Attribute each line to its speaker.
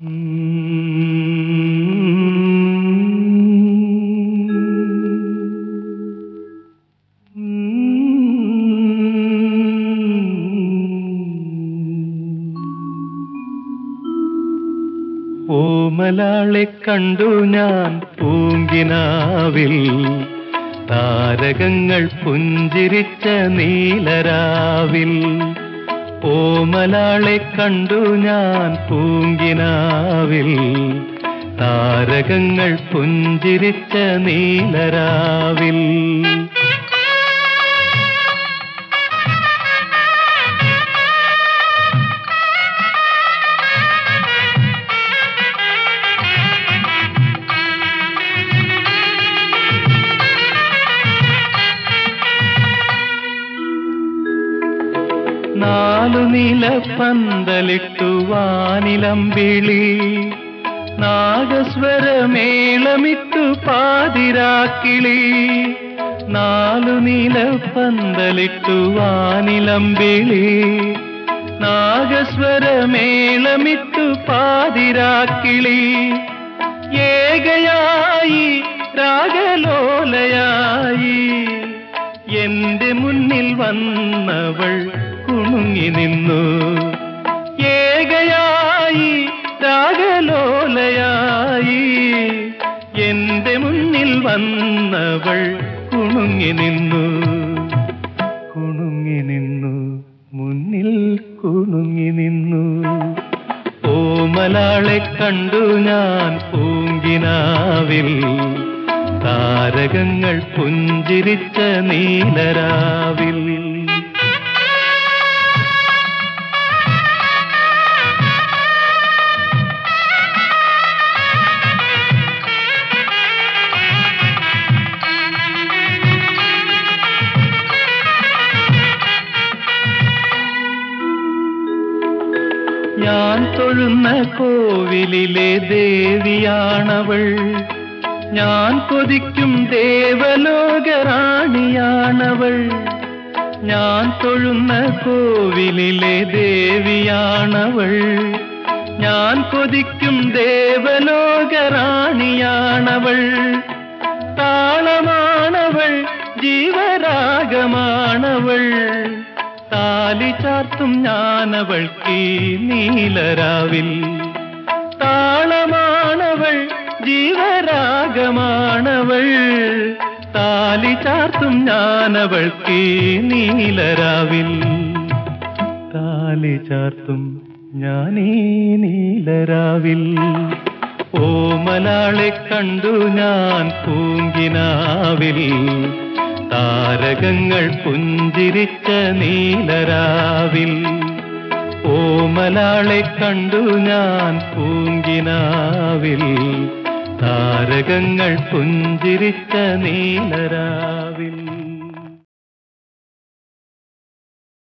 Speaker 1: ഓമലാളെ കണ്ടു ഞാൻ പൂങ്കിനാവിൽ താരകങ്ങൾ പുഞ്ചിരിച്ച നീലരാവിൽ ഓമലാളെ കണ്ടു ഞാൻ പൂങ്കിനാവിൽ താരകങ്ങൾ പുഞ്ചിരിച്ച നീലരാവിൽ നാലു നില പന്തലിട്ടു വാനിലമ്പിളി നാഗസ്വരമേളമിട്ടു പാതിരാക്കിളി നാലു നില പന്തലിട്ടു വാനിലമ്പിളി നാഗസ്വരമേളമിട്ടു പാതിരാക്കിളി ഏകയായി രാഗലോലയായി എന്റെ മുന്നിൽ വന്നവൾ കുണുങ്ങി നിന്നു ഏകയായി രാഗലോലയായി എന്റെ മുന്നിൽ വന്നവൾ കുണുങ്ങി നിന്നു കുണുങ്ങി നിന്നു മുന്നിൽ കുണുങ്ങി നിന്നു ഓമലാളെ കണ്ടു ഞാൻ പൂങ്കിനാവിൽ താരകങ്ങൾ പുഞ്ചിരിച്ച നീലരാവിൽ ഞാൻ തൊഴുന്ന കോവിലിലെ ദേവിയാണവൾ ഞാൻ കൊതിക്കും ദേവലോകറാണിയാണവൾ ഞാൻ തൊഴുന്ന കോവിലിലെ ദേവിയാണവൾ ഞാൻ കൊതിക്കും ദേവലോകറാണിയാണവൾ താളമാണവൾ ജീവരാഗമാണവൾ താലി ചാർത്തും ഞാനവൾക്ക് നീലരാവിൽ താളമാണവൾ ജീവരാഗമാണവൾ താലി ചാർത്തും ഞാനവൾക്ക് നീലരാവിൽ താലി ചാർത്തും ഞാനീ നീലരാവിൽ ഓമലാളെ കണ്ടു ഞാൻ പൂങ്കിനാവിൽ താരകങ്ങൾ പുഞ്ചിരിച്ച നീലരാവിൽ ഓമലാളെ കണ്ടു ഞാൻ പൂങ്കിനാവിൽ താരകങ്ങൾ പുഞ്ചിരിച്ച നീലരാവിൽ